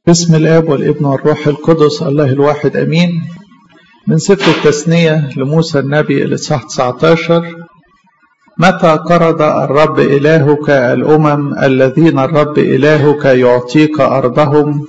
بسم الاب والابن والروح القدس الله الواحد امين من سفر التثنيه لموسى النبي الاصحاح 19 متى قرض الرب الهك الامم الذين الرب الهك يعطيك ارضهم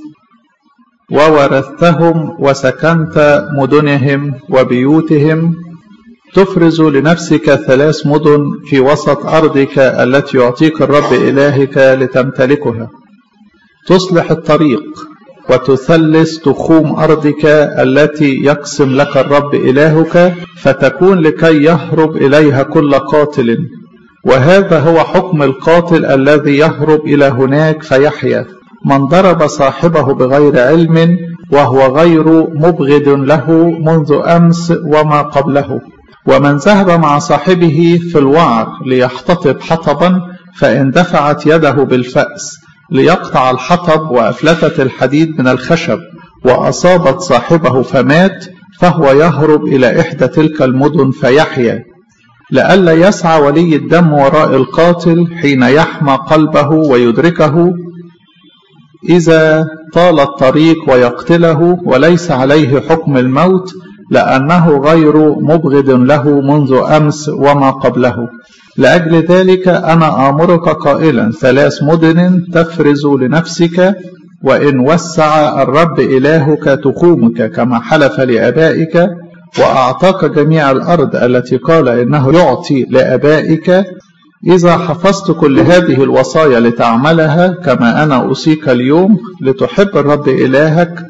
وورثتهم وسكنت مدنهم وبيوتهم تفرز لنفسك ثلاث مدن في وسط ارضك التي يعطيك الرب الهك لتمتلكها تصلح الطريق وتثلث تخوم أرضك التي يقسم لك الرب إلهك فتكون لكي يهرب إليها كل قاتل وهذا هو حكم القاتل الذي يهرب إلى هناك فيحيا من ضرب صاحبه بغير علم وهو غير مبغض له منذ أمس وما قبله ومن ذهب مع صاحبه في الوعر ليحتطب حطبا فإن دفعت يده بالفأس ليقطع الحطب وأفلتت الحديد من الخشب وأصابت صاحبه فمات فهو يهرب إلى إحدى تلك المدن فيحيا لئلا يسعى ولي الدم وراء القاتل حين يحمى قلبه ويدركه إذا طال الطريق ويقتله وليس عليه حكم الموت لأنه غير مبغض له منذ أمس وما قبله لأجل ذلك أنا آمرك قائلا ثلاث مدن تفرز لنفسك وإن وسع الرب إلهك تقومك كما حلف لآبائك وأعطاك جميع الأرض التي قال إنه يعطي لآبائك إذا حفظت كل هذه الوصايا لتعملها كما أنا أوصيك اليوم لتحب الرب إلهك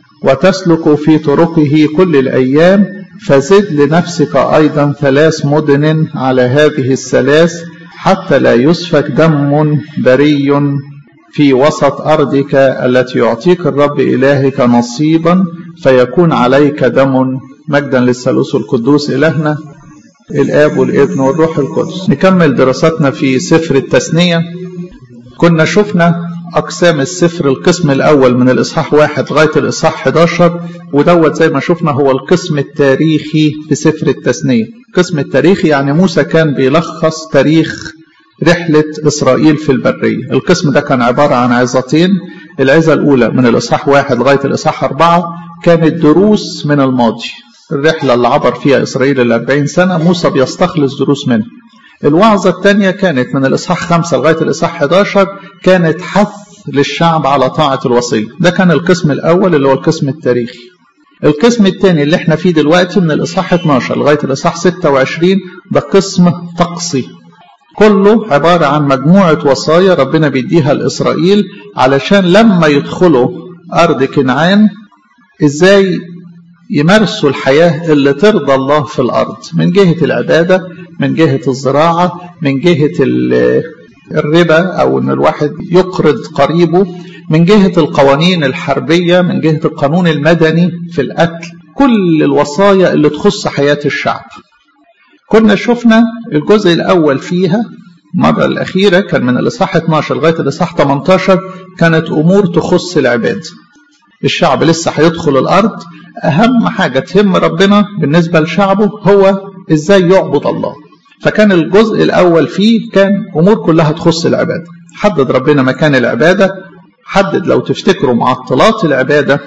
وتسلك في طرقه كل الأيام فزد لنفسك أيضا ثلاث مدن على هذه الثلاث حتى لا يسفك دم بري في وسط أرضك التي يعطيك الرب إلهك نصيبا فيكون عليك دم مجدا للثالوث القدوس إلهنا الآب والابن والروح القدس نكمل دراستنا في سفر التثنية كنا شفنا أقسام السفر القسم الأول من الإصحاح واحد لغاية الإصحاح 11 ودوت زي ما شفنا هو القسم التاريخي في سفر التثنية القسم التاريخي يعني موسى كان بيلخص تاريخ رحلة إسرائيل في البرية القسم ده كان عبارة عن عظتين العظة الأولى من الإصحاح واحد لغاية الإصحاح أربعة كانت دروس من الماضي الرحلة اللي عبر فيها إسرائيل الأربعين سنة موسى بيستخلص دروس منها الوعظة الثانية كانت من الإصحاح 5 لغاية الإصحاح 11 كانت حث للشعب على طاعة الوصية ده كان القسم الأول اللي هو القسم التاريخي القسم الثاني اللي احنا فيه دلوقتي من الإصحاح 12 لغاية الإصحاح 26 ده قسم طقسي كله عبارة عن مجموعة وصايا ربنا بيديها لإسرائيل علشان لما يدخلوا أرض كنعان إزاي يمارسوا الحياة اللي ترضى الله في الأرض من جهة العبادة من جهة الزراعة من جهة الربا أو أن الواحد يقرض قريبه من جهة القوانين الحربية من جهة القانون المدني في القتل كل الوصايا اللي تخص حياة الشعب كنا شفنا الجزء الأول فيها المرة الأخيرة كان من الإصحاح 12 لغاية الإصحاح 18 كانت أمور تخص العباد الشعب لسه هيدخل الأرض أهم حاجة تهم ربنا بالنسبة لشعبه هو إزاي يعبد الله فكان الجزء الأول فيه كان أمور كلها تخص العبادة حدد ربنا مكان العبادة حدد لو تفتكروا معطلات العبادة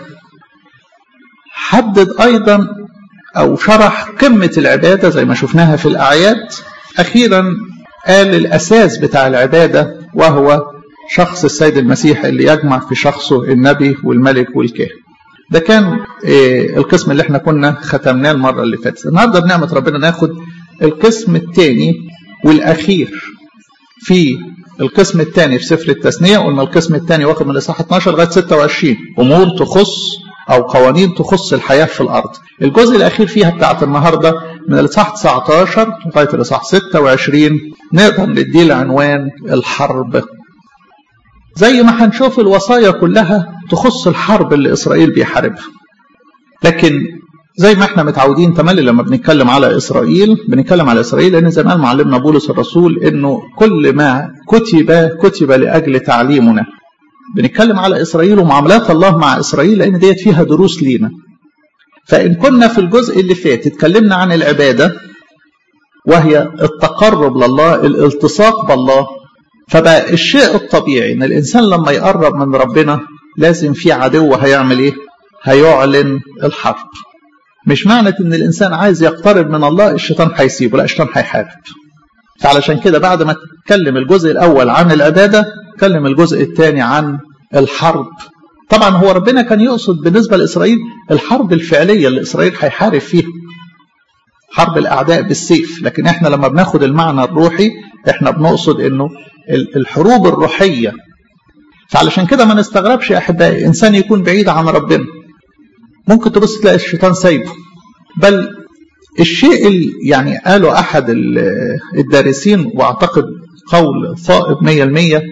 حدد أيضا أو شرح قمة العبادة زي ما شفناها في الأعياد أخيرا قال الأساس بتاع العبادة وهو شخص السيد المسيح اللي يجمع في شخصه النبي والملك والكاهن ده كان القسم اللي احنا كنا ختمناه المرة اللي فاتت النهاردة بنعمة ربنا ناخد القسم الثاني والأخير في القسم الثاني في سفر التثنية قلنا القسم الثاني واخد من الإصحاح 12 لغاية 26 أمور تخص أو قوانين تخص الحياة في الأرض الجزء الأخير فيها بتاعت النهاردة من الإصحاح 19 لغاية الإصحاح 26 نقدر نديه العنوان الحرب زي ما هنشوف الوصايا كلها تخص الحرب اللي إسرائيل بيحاربها لكن زي ما احنا متعودين تملي لما بنتكلم على إسرائيل بنتكلم على إسرائيل لأن زمان معلمنا بولس الرسول إنه كل ما كتب كتب لأجل تعليمنا بنتكلم على إسرائيل ومعاملات الله مع إسرائيل لأن ديت فيها دروس لينا فإن كنا في الجزء اللي فات اتكلمنا عن العبادة وهي التقرب لله الالتصاق بالله فبقى الشيء الطبيعي ان الانسان لما يقرب من ربنا لازم في عدو هيعمل ايه هيعلن الحرب مش معنى ان الانسان عايز يقترب من الله الشيطان هيسيبه لا الشيطان هيحارب فعلشان كده بعد ما تكلم الجزء الاول عن العباده تكلم الجزء الثاني عن الحرب طبعا هو ربنا كان يقصد بالنسبه لاسرائيل الحرب الفعليه اللي اسرائيل هيحارب فيها حرب الاعداء بالسيف لكن احنا لما بناخد المعنى الروحي احنا بنقصد انه الحروب الروحيه فعلشان كده ما نستغربش يا احبائي انسان يكون بعيد عن ربنا ممكن تبص تلاقي الشيطان سايبه بل الشيء اللي يعني قاله احد الدارسين واعتقد قول صائب 100%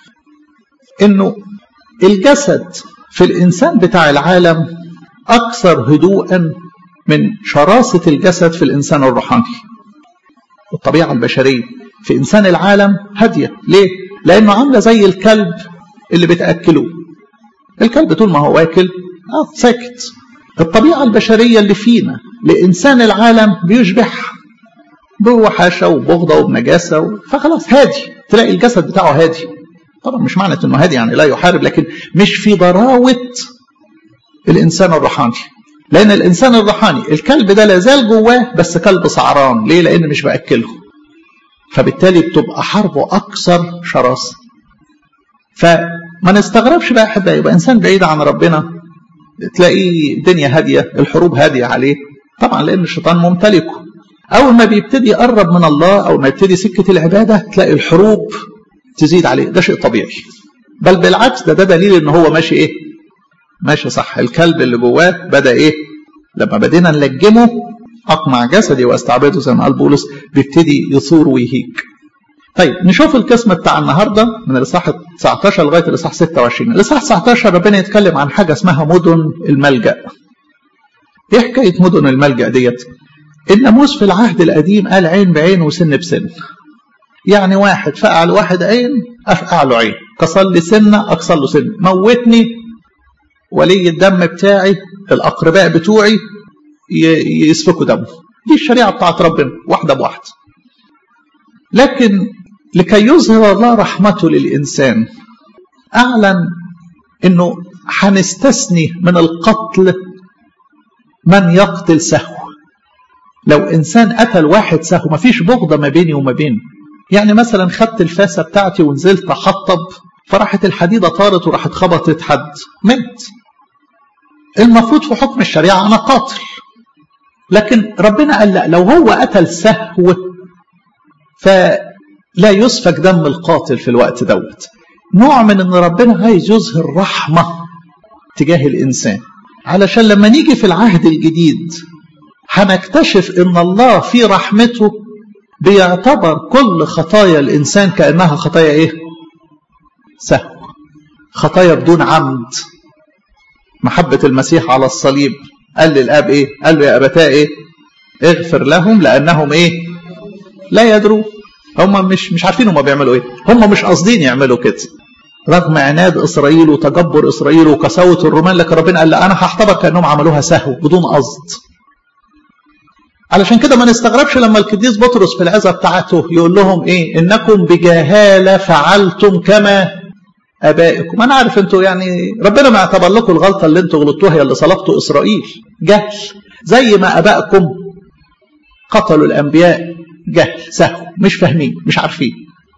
انه الجسد في الانسان بتاع العالم اكثر هدوءا من شراسه الجسد في الانسان الروحاني الطبيعه البشريه في انسان العالم هاديه ليه لانه عامله زي الكلب اللي بتاكلوه الكلب طول ما هو واكل اه ساكت الطبيعه البشريه اللي فينا لانسان العالم بيشبعها بوحشه وبغضه وبنجاسه و... فخلاص هادي تلاقي الجسد بتاعه هادي طبعا مش معنى انه هادي يعني لا يحارب لكن مش في ضراوه الانسان الروحاني لان الانسان الروحاني الكلب ده لا زال جواه بس كلب سعران ليه لان مش باكله فبالتالي بتبقى حربه اكثر شراسه فما نستغربش بقى احبائي يبقى انسان بعيد عن ربنا تلاقيه الدنيا هاديه الحروب هاديه عليه طبعا لان الشيطان ممتلكه اول ما بيبتدي يقرب من الله او ما يبتدي سكه العباده تلاقي الحروب تزيد عليه ده شيء طبيعي بل بالعكس ده ده دليل ان هو ماشي ايه ماشي صح الكلب اللي جواه بدا ايه لما بدينا نلجمه اقمع جسدي واستعبده زي ما قال بولس بيبتدي يثور ويهيج طيب نشوف القسم بتاع النهارده من الاصحاح 19 لغايه الاصحاح 26 الاصحاح 19 ربنا يتكلم عن حاجه اسمها مدن الملجا ايه حكايه مدن الملجا ديت الناموس في العهد القديم قال عين بعين وسن بسن يعني واحد فقع لواحد عين افقع له عين كسر لي سنه اكسر له سنه موتني ولي الدم بتاعي الاقرباء بتوعي يسفكوا دمه دي الشريعه بتاعت ربنا واحده بواحده لكن لكي يظهر الله رحمته للإنسان أعلن أنه هنستثني من القتل من يقتل سهو لو إنسان قتل واحد سهو ما فيش بغضة ما بيني وما بينه يعني مثلا خدت الفاسة بتاعتي ونزلت أحطب فراحت الحديدة طارت وراحت خبطت حد مت المفروض في حكم الشريعة أنا قاتل لكن ربنا قال لا لو هو قتل سهو فلا يسفك دم القاتل في الوقت دوت نوع من ان ربنا عايز يظهر رحمة تجاه الإنسان علشان لما نيجي في العهد الجديد هنكتشف ان الله في رحمته بيعتبر كل خطايا الإنسان كأنها خطايا إيه؟ سهو خطايا بدون عمد محبة المسيح على الصليب قال للآب إيه؟ قال له يا أبتاه إيه؟ اغفر لهم لأنهم إيه؟ لا يدروا هم مش مش عارفين هم بيعملوا ايه هم مش قاصدين يعملوا كده رغم عناد اسرائيل وتجبر اسرائيل وقساوه الرومان لكن ربنا قال لا انا هحتبر كانهم عملوها سهو بدون قصد علشان كده ما نستغربش لما القديس بطرس في العظه بتاعته يقول لهم ايه انكم بجهاله فعلتم كما ابائكم انا عارف انتوا يعني ربنا ما اعتبر لكم الغلطه اللي انتوا غلطتوها هي اللي صلبتوا اسرائيل جهل زي ما ابائكم قتلوا الانبياء جهل سهو مش فاهمين مش عارفين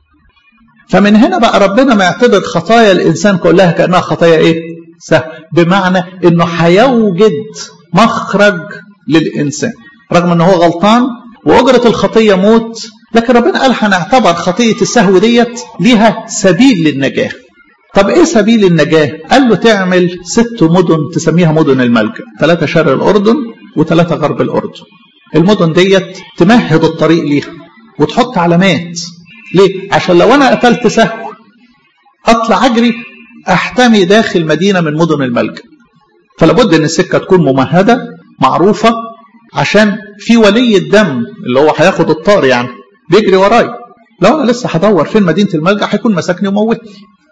فمن هنا بقى ربنا ما يعتبر خطايا الانسان كلها كانها خطايا ايه سهو بمعنى انه هيوجد مخرج للانسان رغم ان هو غلطان واجره الخطيه موت لكن ربنا قال هنعتبر خطيه السهو ديت ليها سبيل للنجاه طب ايه سبيل النجاه قال له تعمل ست مدن تسميها مدن الملجا ثلاثه شرق الاردن وثلاثه غرب الاردن المدن ديت تمهد الطريق ليها وتحط علامات ليه عشان لو انا قتلت سهو اطلع اجري احتمي داخل مدينه من مدن الملجا فلابد ان السكه تكون ممهده معروفه عشان في ولي الدم اللي هو هياخد الطار يعني بيجري ورايا لو انا لسه هدور فين مدينه الملجا هيكون مسكني وموتني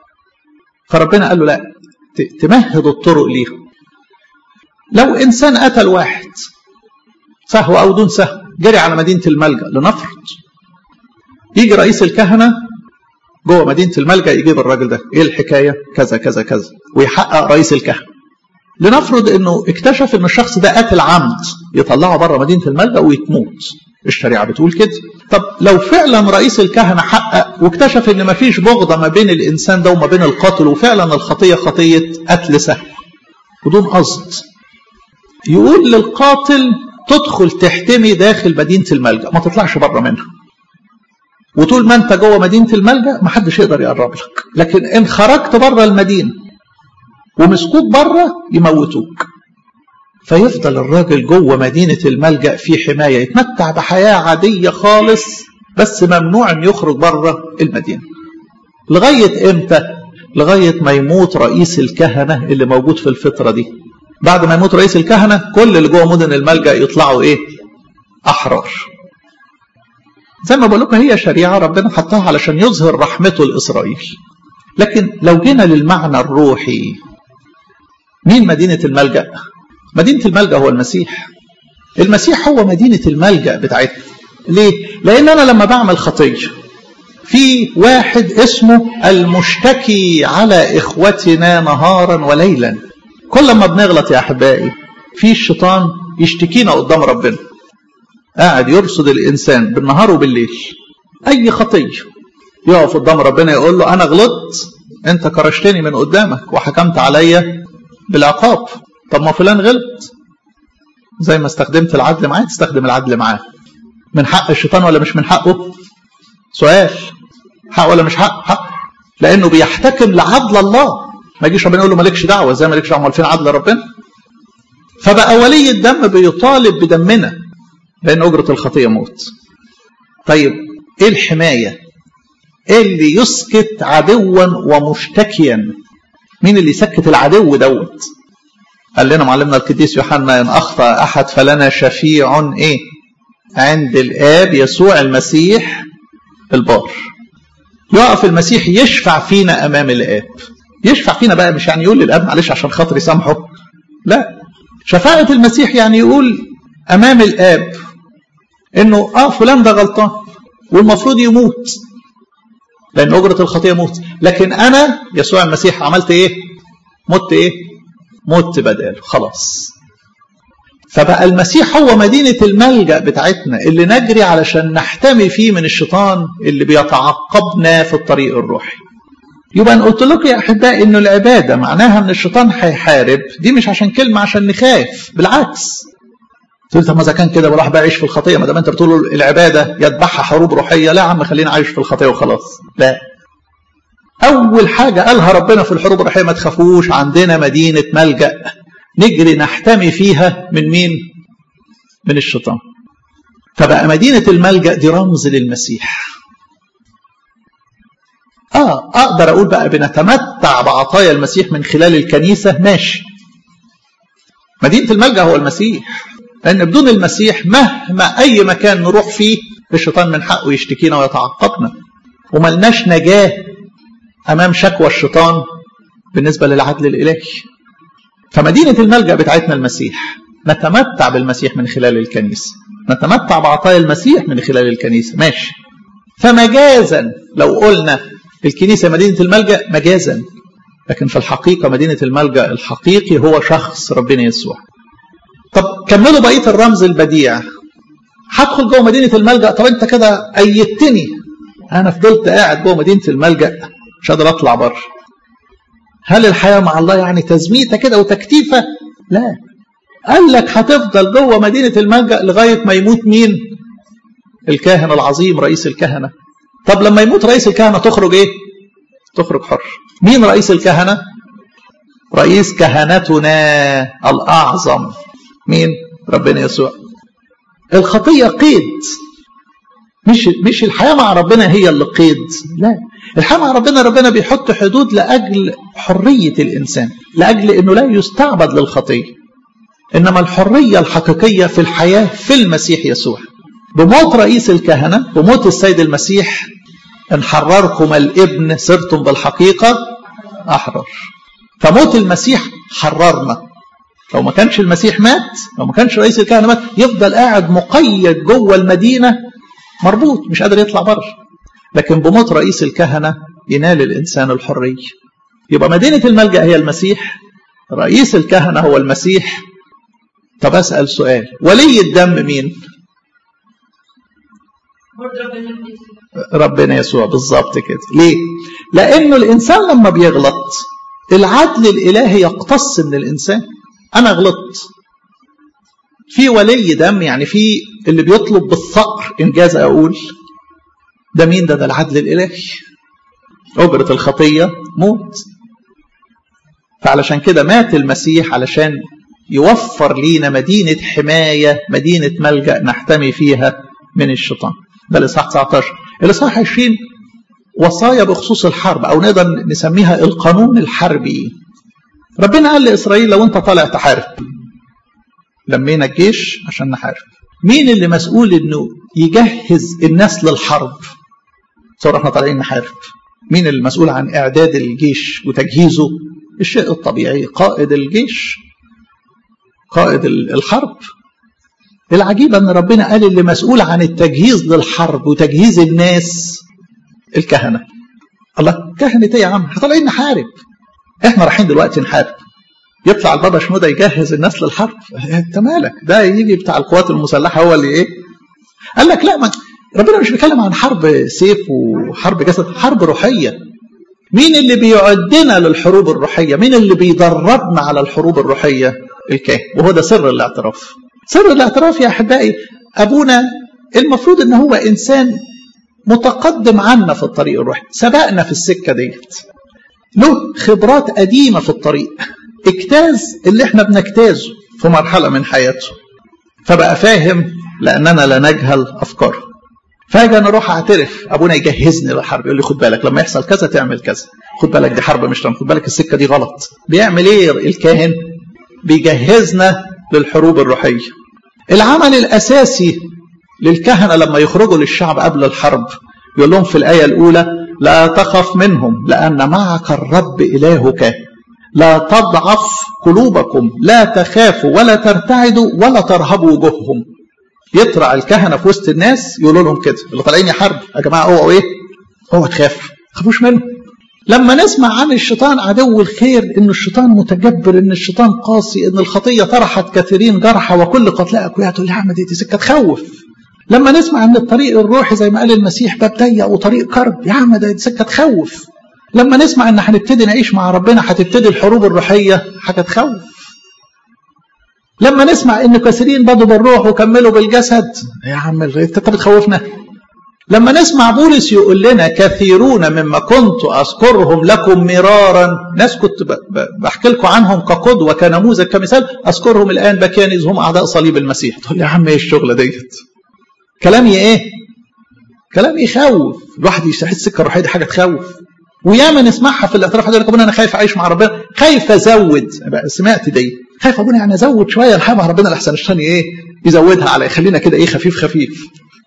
فربنا قال له لا تمهد الطرق ليها لو انسان قتل واحد سهو او دون سهو جري على مدينه الملجا لنفرض يجي رئيس الكهنه جوه مدينه الملجا يجيب الراجل ده ايه الحكايه كذا كذا كذا ويحقق رئيس الكهنه لنفرض انه اكتشف ان الشخص ده قتل عمد يطلعه بره مدينه الملجا ويتموت الشريعه بتقول كده طب لو فعلا رئيس الكهنه حقق واكتشف ان مفيش بغضه ما بين الانسان ده وما بين القاتل وفعلا الخطيه خطيه قتل سهل بدون قصد يقول للقاتل تدخل تحتمي داخل مدينه الملجا ما تطلعش بره منها وطول ما انت جوه مدينه الملجا ما حدش يقدر يقرب لك لكن ان خرجت بره المدينه ومسكوك بره يموتوك فيفضل الراجل جوه مدينة الملجأ في حماية يتمتع بحياة عادية خالص بس ممنوع ان يخرج بره المدينة لغاية امتى لغاية ما يموت رئيس الكهنة اللي موجود في الفترة دي بعد ما يموت رئيس الكهنة كل اللي جوه مدن الملجأ يطلعوا ايه احرار زي ما بقول لكم هي شريعة ربنا حطها علشان يظهر رحمته لإسرائيل لكن لو جينا للمعنى الروحي مين مدينة الملجأ مدينة الملجأ هو المسيح المسيح هو مدينة الملجأ بتاعتنا ليه؟ لأن أنا لما بعمل خطية في واحد اسمه المشتكي على إخوتنا نهارا وليلا كل ما بنغلط يا أحبائي في الشيطان يشتكينا قدام ربنا قاعد يرصد الإنسان بالنهار وبالليل أي خطية يقف قدام ربنا يقول له أنا غلطت أنت كرشتني من قدامك وحكمت عليا بالعقاب طب ما فلان غلط زي ما استخدمت العدل معاه تستخدم العدل معاه من حق الشيطان ولا مش من حقه سؤال حق ولا مش حق حق لانه بيحتكم لعدل الله ما يجيش ربنا يقول له مالكش دعوه ازاي مالكش دعوه فين عدل ربنا فبقى ولي الدم بيطالب بدمنا لان اجره الخطيه موت طيب ايه الحمايه ايه اللي يسكت عدوا ومشتكيا مين اللي يسكت العدو دوت قال لنا معلمنا القديس يوحنا ان اخطا احد فلنا شفيع ايه عند الاب يسوع المسيح البار يقف المسيح يشفع فينا امام الاب يشفع فينا بقى مش يعني يقول للاب معلش عشان خاطر يسامحه لا شفاعة المسيح يعني يقول امام الاب انه اه فلان ده غلطان والمفروض يموت لان اجره الخطيه موت لكن انا يسوع المسيح عملت ايه مت ايه مت بداله خلاص فبقى المسيح هو مدينة الملجأ بتاعتنا اللي نجري علشان نحتمي فيه من الشيطان اللي بيتعقبنا في الطريق الروحي يبقى أنا قلت لكم يا أحبائي إنه العبادة معناها إن الشيطان هيحارب دي مش عشان كلمة عشان نخاف بالعكس تقول طب ما اذا كان كده بروح بقى اعيش في الخطيه ما دام انت بتقول العباده يتبعها حروب روحيه لا يا عم خلينا عايش في الخطيه وخلاص لا اول حاجه قالها ربنا في الحروب الروحيه ما تخافوش عندنا مدينه ملجا نجري نحتمي فيها من مين من الشيطان فبقى مدينه الملجا دي رمز للمسيح اه اقدر اقول بقى بنتمتع بعطايا المسيح من خلال الكنيسه ماشي مدينه الملجا هو المسيح لأن بدون المسيح مهما أي مكان نروح فيه الشيطان من حقه يشتكينا ويتعقبنا وملناش نجاة أمام شكوى الشيطان بالنسبة للعدل الإلهي فمدينة الملجأ بتاعتنا المسيح نتمتع بالمسيح من خلال الكنيسة نتمتع بعطايا المسيح من خلال الكنيسة ماشي فمجازا لو قلنا الكنيسة مدينة الملجأ مجازا لكن في الحقيقة مدينة الملجأ الحقيقي هو شخص ربنا يسوع طب كملوا بقيه الرمز البديع هدخل جوه مدينه الملجا طب انت كده ايدتني انا فضلت قاعد جوه مدينه الملجا مش قادر اطلع بره هل الحياه مع الله يعني تزميته كده وتكتيفه لا قال لك هتفضل جوه مدينه الملجا لغايه ما يموت مين الكاهن العظيم رئيس الكهنه طب لما يموت رئيس الكهنه تخرج ايه تخرج حر مين رئيس الكهنه رئيس كهنتنا الاعظم مين ربنا يسوع الخطيه قيد مش مش الحياه مع ربنا هي اللي قيد لا الحياه مع ربنا ربنا بيحط حدود لاجل حريه الانسان لاجل انه لا يستعبد للخطيه انما الحريه الحقيقيه في الحياه في المسيح يسوع بموت رئيس الكهنه بموت السيد المسيح ان حرركم الابن صرتم بالحقيقه احرار فموت المسيح حررنا لو ما كانش المسيح مات لو ما كانش رئيس الكهنه مات يفضل قاعد مقيد جوه المدينه مربوط مش قادر يطلع بره لكن بموت رئيس الكهنه ينال الإنسان الحرية يبقى مدينة الملجأ هي المسيح رئيس الكهنة هو المسيح طب أسأل سؤال ولي الدم مين ربنا يسوع بالظبط كده ليه لأنه الإنسان لما بيغلط العدل الإلهي يقتص من الإنسان أنا غلطت في ولي دم يعني في اللي بيطلب بالثأر إنجاز أقول ده مين ده ده العدل الإلهي أجرة الخطية موت فعلشان كده مات المسيح علشان يوفر لينا مدينة حماية مدينة ملجأ نحتمي فيها من الشيطان ده الإصحاح 19 الإصحاح 20 وصايا بخصوص الحرب أو نقدر نسميها القانون الحربي ربنا قال لإسرائيل لو أنت طالع تحارب لمينا الجيش عشان نحارب مين اللي مسؤول انه يجهز الناس للحرب صار احنا طالعين نحارب مين المسؤول عن اعداد الجيش وتجهيزه الشيء الطبيعي قائد الجيش قائد الحرب العجيب ان ربنا قال اللي مسؤول عن التجهيز للحرب وتجهيز الناس الكهنه الله كهنه ايه يا عم احنا طالعين نحارب احنا رايحين دلوقتي نحارب يطلع البابا شنودة يجهز الناس للحرب انت مالك ده يجي بتاع القوات المسلحه هو اللي ايه قال لك لا ما ربنا مش بيتكلم عن حرب سيف وحرب جسد حرب روحيه مين اللي بيعدنا للحروب الروحيه مين اللي بيدربنا على الحروب الروحيه الكاهن وهو ده سر الاعتراف سر الاعتراف يا احبائي ابونا المفروض ان هو انسان متقدم عنا في الطريق الروحي سبقنا في السكه ديت له خبرات قديمه في الطريق اجتاز اللي احنا بنجتازه في مرحله من حياته فبقى فاهم لاننا لا نجهل افكاره فاجي انا اروح اعترف ابونا يجهزني للحرب يقول لي خد بالك لما يحصل كذا تعمل كذا خد بالك دي حرب مش تمام خد بالك السكه دي غلط بيعمل ايه الكاهن بيجهزنا للحروب الروحيه العمل الاساسي للكهنه لما يخرجوا للشعب قبل الحرب يقول لهم في الايه الاولى لا تخف منهم لان معك الرب الهك لا تضعف قلوبكم لا تخافوا ولا ترتعدوا ولا ترهبوا وجوههم يطلع الكهنه في وسط الناس يقولوا لهم كده اللي طالعين يحاربوا يا جماعه اوعوا ايه؟ اوعوا تخافوا ما تخافوش منه لما نسمع عن الشيطان عدو الخير ان الشيطان متجبر ان الشيطان قاسي ان الخطيه طرحت كثيرين جرحى وكل قتلاء اكوياء تقول يا عم دي, دي سكه تخوف لما نسمع ان الطريق الروحي زي ما قال المسيح باب ضيق وطريق كرب يا عم ده سكه تخوف لما نسمع ان هنبتدي نعيش مع ربنا هتبتدي الحروب الروحيه حاجه تخوف لما نسمع ان كثيرين بدوا بالروح وكملوا بالجسد يا عم انت بتخوفنا لما نسمع بولس يقول لنا كثيرون مما كنت اذكرهم لكم مرارا ناس كنت بحكي لكم عنهم كقدوه كنموذج كمثال اذكرهم الان بكيانز هم اعداء صليب المسيح تقول لي يا عم ايه الشغله ديت كلامي ايه كلام يخوف الواحد يحس السكه الروحيه دي حاجه تخوف وياما نسمعها في الاعتراف يقول لك ابونا انا خايف اعيش مع ربنا خايف ازود سمعت دي خايف ابونا يعني ازود شويه الحياه مع ربنا لحسن الشيطان ايه يزودها على يخلينا كده ايه خفيف خفيف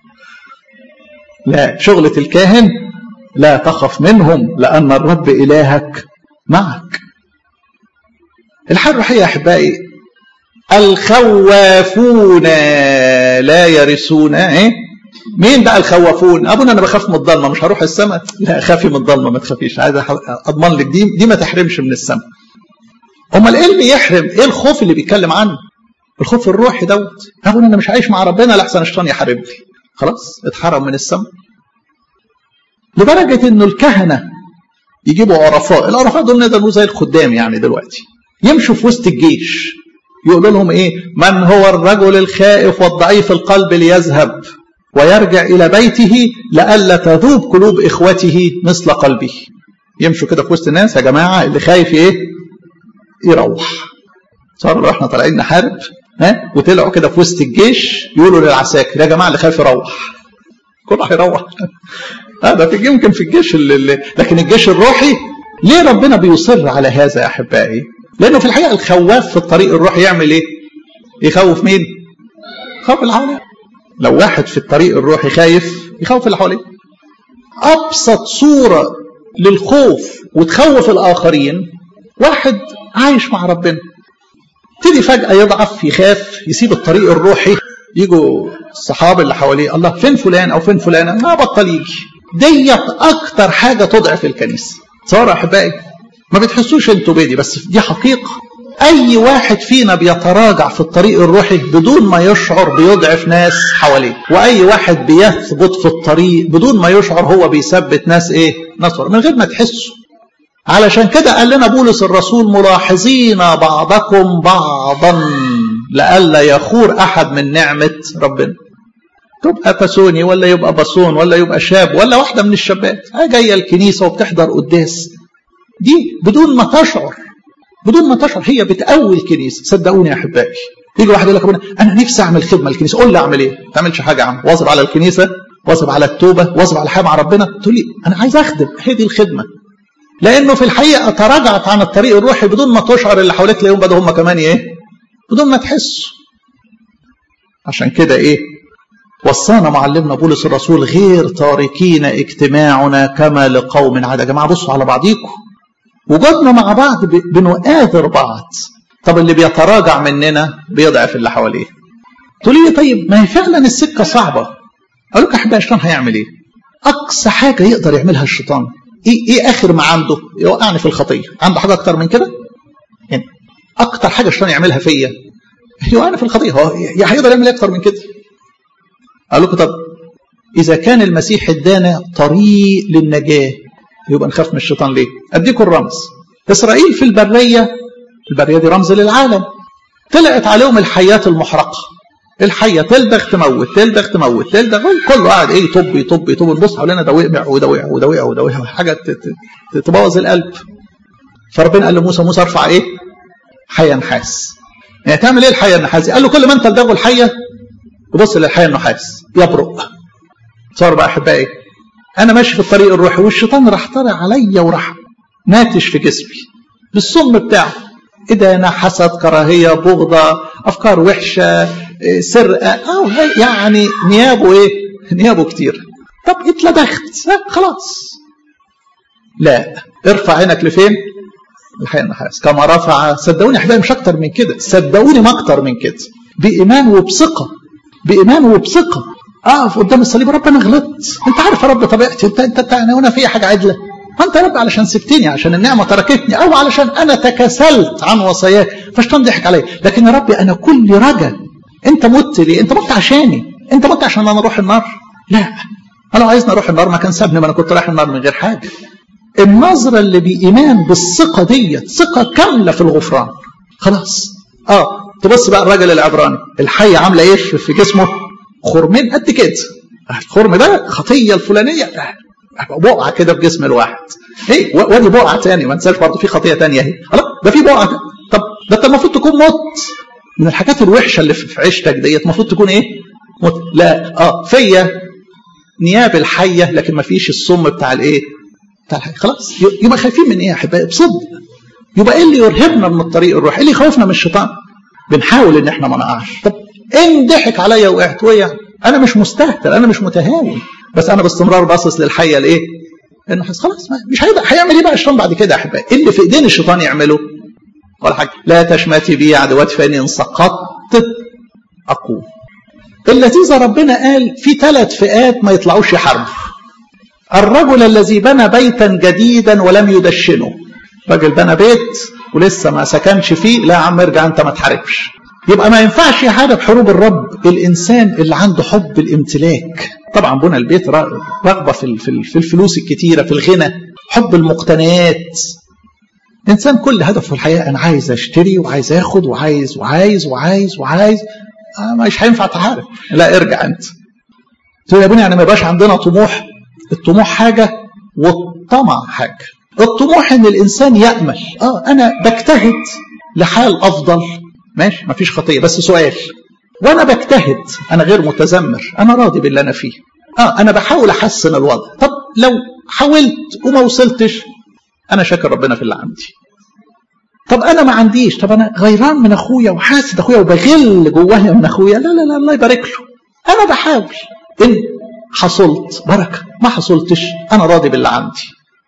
لا شغلة الكاهن لا تخف منهم لأن الرب إلهك معك الحياة الروحية يا أحبائي الخوافون لا يرثون ايه مين بقى الخوافون ابونا انا بخاف من الضلمه مش هروح السماء لا خافي من الضلمه ما تخافيش عايز اضمن لك دي دي ما تحرمش من السماء امال ايه اللي يحرم ايه الخوف اللي بيتكلم عنه الخوف الروحي دوت ابونا انا مش عايش مع ربنا لحسن الشيطان يحاربني خلاص اتحرم من السماء لدرجه انه الكهنه يجيبوا عرفاء العرفاء دول نقدر نقول زي الخدام يعني دلوقتي يمشوا في وسط الجيش يقولوا لهم ايه من هو الرجل الخائف والضعيف القلب ليذهب ويرجع الى بيته لئلا تذوب قلوب اخوته مثل قلبه يمشوا كده في وسط الناس يا جماعه اللي خايف ايه يروح صاروا لو احنا طالعين نحارب ها وطلعوا كده في وسط الجيش يقولوا للعساكر يا جماعه اللي خايف يروح كله هيروح هذا في يمكن في الجيش اللي لكن الجيش الروحي ليه ربنا بيصر على هذا يا احبائي؟ لانه في الحقيقه الخواف في الطريق الروحي يعمل ايه؟ يخوف مين؟ يخوف اللي حواليه لو واحد في الطريق الروحي خايف يخوف اللي حواليه ابسط صوره للخوف وتخوف الاخرين واحد عايش مع ربنا تيجي فجاه يضعف يخاف يسيب الطريق الروحي يجوا الصحابه اللي حواليه الله فين فلان او فين فلانه ما بطل يجي ديت اكتر حاجه تضعف الكنيسه تصوروا احبائي ما بتحسوش انتوا بيدي بس دي حقيقه اي واحد فينا بيتراجع في الطريق الروحي بدون ما يشعر بيضعف ناس حواليه واي واحد بيثبت في الطريق بدون ما يشعر هو بيثبت ناس ايه ناس من غير ما تحسوا علشان كده قال لنا بولس الرسول ملاحظين بعضكم بعضا لئلا يخور احد من نعمه ربنا تبقى باسوني ولا يبقى باسون ولا يبقى شاب ولا واحده من الشابات جايه الكنيسه وبتحضر قداس دي بدون ما تشعر بدون ما تشعر هي بتقوي الكنيسه صدقوني يا احبائي يجي واحد يقول لك انا نفسي اعمل خدمه للكنيسه قول لي اعمل ايه؟ ما تعملش حاجه يا عم واظب على الكنيسه واظب على التوبه واظب على الحياه مع ربنا تقول لي انا عايز اخدم هي دي الخدمه لانه في الحقيقه تراجعت عن الطريق الروحي بدون ما تشعر اللي حواليك تلاقيهم بدأوا هم كمان ايه؟ بدون ما تحسوا عشان كده ايه؟ وصانا معلمنا بولس الرسول غير تاركين اجتماعنا كما لقوم عاد يا جماعه بصوا على بعضيكم وجودنا مع بعض بنؤاثر بعض طب اللي بيتراجع مننا بيضعف اللي حواليه تقول لي طيب ما هي فعلا السكه صعبه اقول لك يا احبائي الشيطان هيعمل ايه اقصى حاجه يقدر يعملها الشيطان ايه ايه اخر ما عنده يوقعني في الخطيه عنده حاجه اكتر من كده يعني اكتر حاجه الشيطان يعملها فيا يوقعني في الخطيه هو هيقدر يعمل اكتر من كده قال لكم طب اذا كان المسيح ادانا طريق للنجاه يبقى نخاف من الشيطان ليه اديكم الرمز اسرائيل في البريه البريه دي رمز للعالم طلعت عليهم الحيات المحرقه الحيه تلدغ تموت تلدغ تموت تلدغ كله قاعد ايه يطب يطب يطب نبص حوالينا ده وقع وده وقع وده وقع وده وقع حاجه تبوظ القلب فربنا قال لموسى موسى ارفع ايه؟ حيه نحاس يعني تعمل ايه الحيه النحاس قال له كل ما انت تلدغه الحيه وبص للحيه النحاس يبرق صار بقى احبائي انا ماشي في الطريق الروحي والشيطان راح طالع عليا وراح ناتش في جسمي بالصم بتاعه إدانة حسد كراهية بغضة أفكار وحشة سرقة أو يعني نيابه إيه نيابه كتير طب اتلدغت خلاص لا ارفع عينك لفين الحي النحاس كما رفع صدقوني احبائي مش اكتر من كده صدقوني ما اكتر من كده بايمان وبثقه بايمان وبثقه اقف قدام الصليب رب انا غلطت انت عارف يا رب طبيعتي انت انت انا هنا في حاجه عدله انت يا رب علشان سبتني عشان النعمه تركتني او علشان انا تكاسلت عن وصاياك فالشيطان ضحك عليا لكن يا رب انا كل رجا انت مت ليه انت مت عشاني انت مت عشان انا اروح النار لا انا لو عايزني اروح النار ما كان سابني ما انا كنت رايح النار من غير حاجه النظره اللي بايمان بالثقه ديت ثقه كامله في الغفران خلاص اه تبص بقى الراجل العبراني الحيه عامله ايه في جسمه خرمين قد كده الخرم ده خطيه الفلانيه بقعه كده في جسم الواحد ايه وادي بقعه ثانيه ما تنساش برضه في خطيه ثانيه اهي خلاص ده في بقعه طب ده انت المفروض تكون مت من الحاجات الوحشه اللي في عيشتك ديت المفروض تكون ايه؟ مت لا اه فيا نياب الحيه لكن ما فيش السم بتاع الايه؟ بتاع الحيه خلاص يبقى خايفين من ايه يا احبائي؟ بصدق يبقى ايه اللي يرهبنا من الطريق الروحي؟ ايه اللي يخوفنا من الشيطان؟ بنحاول ان احنا ما نقعش طب ان ضحك عليا وقعت وقع انا مش مستهتر انا مش متهاون بس انا باستمرار باصص للحيه الايه؟ انه خلاص مش هيبقى هيعمل ايه بقى الشيطان بعد كده يا احبائي؟ ايه اللي في ايدين الشيطان يعمله؟ ولا حاجه لا تشمتي بي عدوات فاني ان سقطت اقوم. اللذيذه ربنا قال في ثلاث فئات ما يطلعوش يحاربوا. الرجل الذي بنى بيتا جديدا ولم يدشنه. راجل بنى بيت ولسه ما سكنش فيه لا يا عم ارجع انت ما تحاربش. يبقى ما ينفعش يحارب حروب الرب الانسان اللي عنده حب الامتلاك طبعا بنى البيت رغبه في في الفلوس الكتيره في الغنى حب المقتنيات انسان كل هدفه في الحياه انا عايز اشتري وعايز اخد وعايز وعايز وعايز وعايز آه مش هينفع تحارب لا ارجع انت تقول يا ابني يعني ما يبقاش عندنا طموح الطموح حاجه والطمع حاجه الطموح ان الانسان يامل اه انا بجتهد لحال افضل ماشي مفيش خطيه بس سؤال وانا بجتهد انا غير متذمر انا راضي باللي انا فيه اه انا بحاول احسن الوضع طب لو حاولت وما وصلتش انا شاكر ربنا في اللي عندي طب انا ما عنديش طب انا غيران من اخويا وحاسد اخويا وبغل جوايا من اخويا لا لا لا الله يبارك له انا بحاول ان حصلت بركه ما حصلتش انا راضي باللي عندي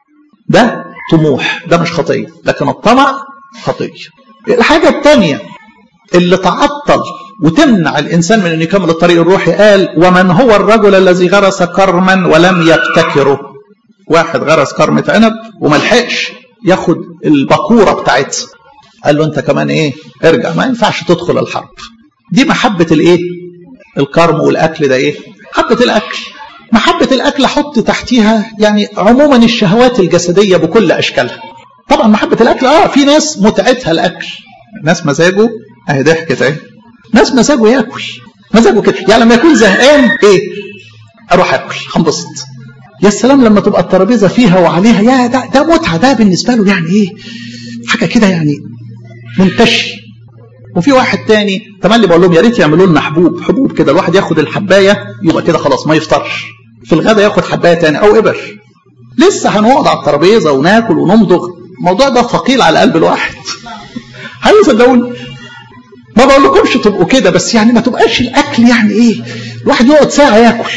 ده طموح ده مش خطيه لكن الطمع خطيه الحاجه الثانيه اللي تعطل وتمنع الانسان من ان يكمل الطريق الروحي قال ومن هو الرجل الذي غرس كرما ولم يبتكره واحد غرس كرمة عنب وما لحقش ياخد البكوره بتاعتها قال له انت كمان ايه ارجع ما ينفعش تدخل الحرب دي محبه الايه الكرم والاكل ده ايه محبه الاكل محبه الاكل حط تحتيها يعني عموما الشهوات الجسديه بكل اشكالها طبعا محبه الاكل اه في ناس متعتها الاكل ناس مزاجه اهي ضحكت اهي ناس مزاجه ياكل مزاجه كده يعني لما يكون زهقان ايه اروح اكل هنبسط يا سلام لما تبقى الترابيزه فيها وعليها يا ده ده متعه ده بالنسبه له يعني ايه حاجه كده يعني منتشي وفي واحد تاني تملي بقول لهم يا ريت يعملوا لنا حبوب حبوب كده الواحد ياخد الحبايه يبقى كده خلاص ما يفطرش في الغداء ياخد حبايه تاني او ابر لسه هنقعد على الترابيزه وناكل ونمضغ الموضوع ده ثقيل على قلب الواحد هل صدقوني ما بقول لكمش تبقوا كده بس يعني ما تبقاش الاكل يعني ايه الواحد يقعد ساعه ياكل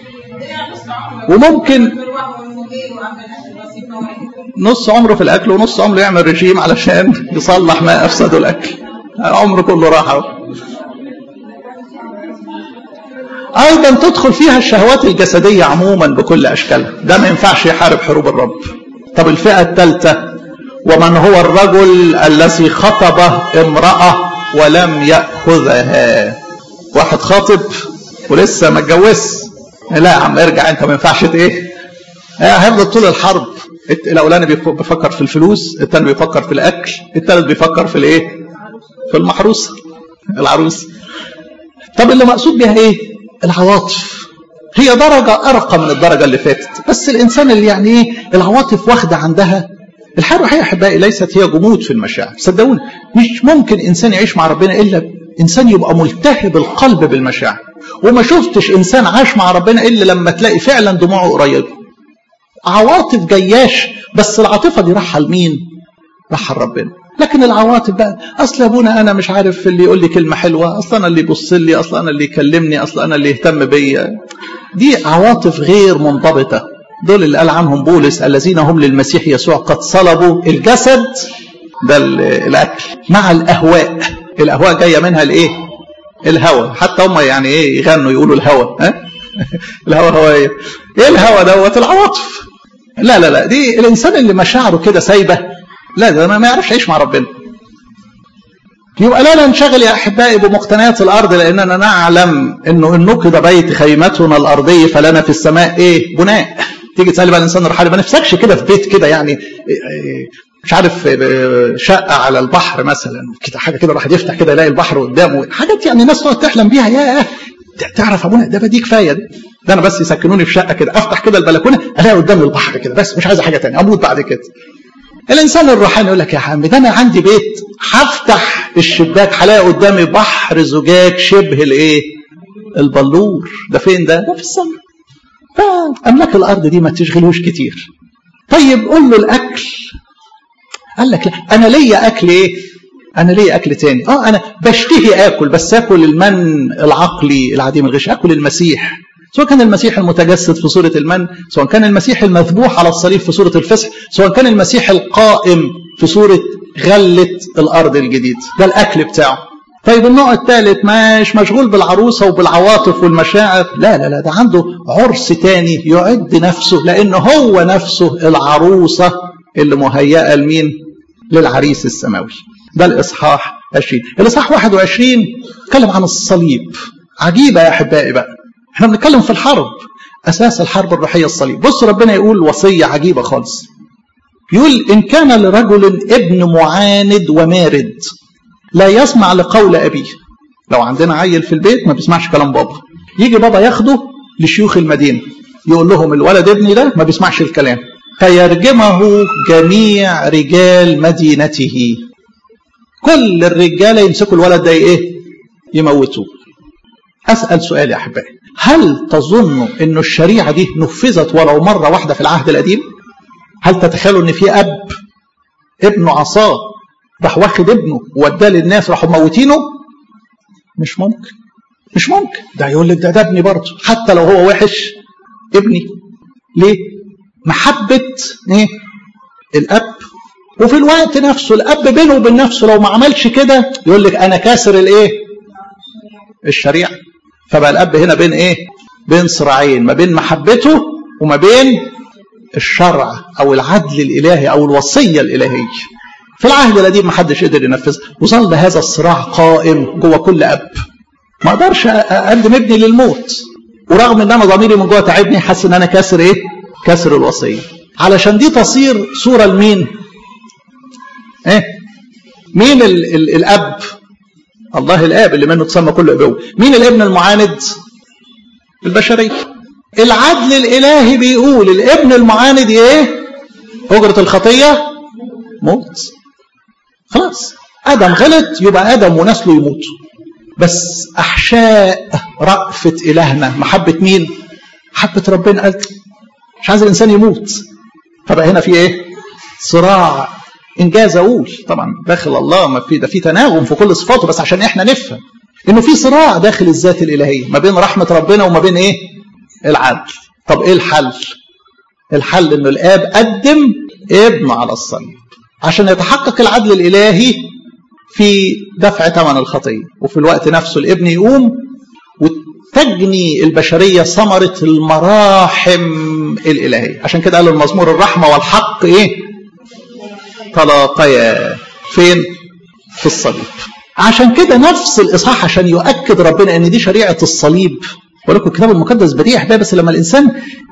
وممكن نص عمره في الاكل ونص عمره يعمل رجيم علشان يصلح ما افسده الاكل عمره كله راحه ايضا تدخل فيها الشهوات الجسديه عموما بكل اشكالها ده ما ينفعش يحارب حروب الرب طب الفئه الثالثه ومن هو الرجل الذي خطب امراه ولم ياخذها واحد خاطب ولسه ما اتجوزش لا يا عم ارجع انت ما ينفعش ايه هيفضل طول الحرب الاولاني بيفكر في الفلوس الثاني بيفكر في الاكل الثالث بيفكر في الايه في المحروسه العروس طب اللي مقصود بها ايه العواطف هي درجة أرقى من الدرجة اللي فاتت بس الإنسان اللي يعني إيه العواطف واخدة عندها الحياة الروحية أحبائي ليست هي جمود في المشاعر صدقوني مش ممكن إنسان يعيش مع ربنا إلا إنسان يبقى ملتهب القلب بالمشاعر وما شفتش إنسان عاش مع ربنا إلا لما تلاقي فعلا دموعه قريبة عواطف جياش بس العاطفة دي راحة لمين؟ راحة لربنا لكن العواطف بقى اصل يا ابونا انا مش عارف اللي يقول لي كلمه حلوه اصل انا اللي يبص لي اصل انا اللي يكلمني اصل انا اللي يهتم بيا دي عواطف غير منضبطه دول اللي قال عنهم بولس الذين هم للمسيح يسوع قد صلبوا الجسد ده الاكل مع الاهواء الاهواء جايه منها الايه الهوى حتى هم يعني ايه يغنوا يقولوا الهوى ها الهوى هو ايه ايه الهوى دوت العواطف لا لا لا دي الانسان اللي مشاعره كده سايبه لا ده ما يعرفش يعيش مع ربنا يبقى لا ننشغل يا احبائي بمقتنيات الارض لاننا نعلم انه ان نقض بيت خيمتنا الارضيه فلنا في السماء ايه بناء تيجي تسالي بقى الانسان الرحالي ما نفسكش كده في بيت كده يعني مش عارف شقه على البحر مثلا كده حاجه كده الواحد يفتح كده يلاقي البحر قدامه حاجات يعني الناس تقعد تحلم بيها يا تعرف ابونا ده دي كفايه ده ده انا بس يسكنوني في شقه كده افتح كده البلكونه الاقي قدامي البحر كده بس مش عايز حاجه ثانيه اموت بعد كده الانسان الروحاني يقول لك يا عم ده انا عندي بيت هفتح الشباك هلاقي قدامي بحر زجاج شبه الايه البلور ده فين ده ده في السماء فاملاك الارض دي ما تشغلوش كتير طيب قول له الاكل قال لك لا انا ليا اكل ايه انا ليا اكل تاني اه انا بشتهي اكل بس اكل المن العقلي العديم الغش اكل المسيح سواء كان المسيح المتجسد في صورة المن سواء كان المسيح المذبوح على الصليب في صورة الفسح سواء كان المسيح القائم في صورة غلة الأرض الجديد ده الأكل بتاعه طيب النوع الثالث مش مشغول بالعروسة وبالعواطف والمشاعر لا لا لا ده عنده عرس تاني يعد نفسه لأن هو نفسه العروسة اللي مهيئة لمين للعريس السماوي ده الإصحاح 20 الإصحاح 21 اتكلم عن الصليب عجيبة يا أحبائي بقى احنا بنتكلم في الحرب اساس الحرب الروحيه الصليب بص ربنا يقول وصيه عجيبه خالص يقول ان كان لرجل ابن معاند ومارد لا يسمع لقول ابيه لو عندنا عيل في البيت ما بيسمعش كلام بابا يجي بابا ياخده لشيوخ المدينه يقول لهم الولد ابني ده ما بيسمعش الكلام فيرجمه جميع رجال مدينته كل الرجاله يمسكوا الولد ده ايه يموتوه اسال سؤال يا احبائي هل تظنوا أن الشريعة دي نفذت ولو مرة واحدة في العهد القديم هل تتخيلوا أن في أب ابنه عصاه راح واخد ابنه ووداه للناس راحوا موتينه مش ممكن مش ممكن ده يقول لك ده ده ابني برضه حتى لو هو وحش ابني ليه محبة ايه الأب وفي الوقت نفسه الاب بينه وبين نفسه لو ما عملش كده يقول لك انا كاسر الايه الشريعه فبقى الاب هنا بين ايه بين صراعين ما بين محبته وما بين الشرع او العدل الالهي او الوصيه الالهيه في العهد القديم ما حدش قدر ينفذها وظل هذا الصراع قائم جوه كل اب ما اقدرش اقدم ابني للموت ورغم ان انا ضميري من جوه تعبني حاسس ان انا كاسر ايه كاسر الوصيه علشان دي تصير صوره لمين ايه مين ال ال الاب الله الاب اللي منه تسمى كل ابوه مين الابن المعاند البشريه العدل الالهي بيقول الابن المعاند ايه اجره الخطيه موت خلاص ادم غلط يبقى ادم ونسله يموتوا بس احشاء رأفة الهنا محبة مين محبة ربنا قال مش عايز الانسان يموت فبقى هنا في ايه صراع انجاز اقول طبعا داخل الله ما في ده في تناغم في كل صفاته بس عشان احنا نفهم انه في صراع داخل الذات الالهيه ما بين رحمه ربنا وما بين ايه العدل طب ايه الحل الحل انه الاب قدم ابنه على الصليب عشان يتحقق العدل الالهي في دفع ثمن الخطيه وفي الوقت نفسه الابن يقوم وتجني البشريه ثمره المراحم الالهيه عشان كده قال المزمور الرحمه والحق ايه تلاقيا فين في الصليب عشان كده نفس الاصحاح عشان يؤكد ربنا ان دي شريعه الصليب ولكم الكتاب المقدس بديع ده بس لما الانسان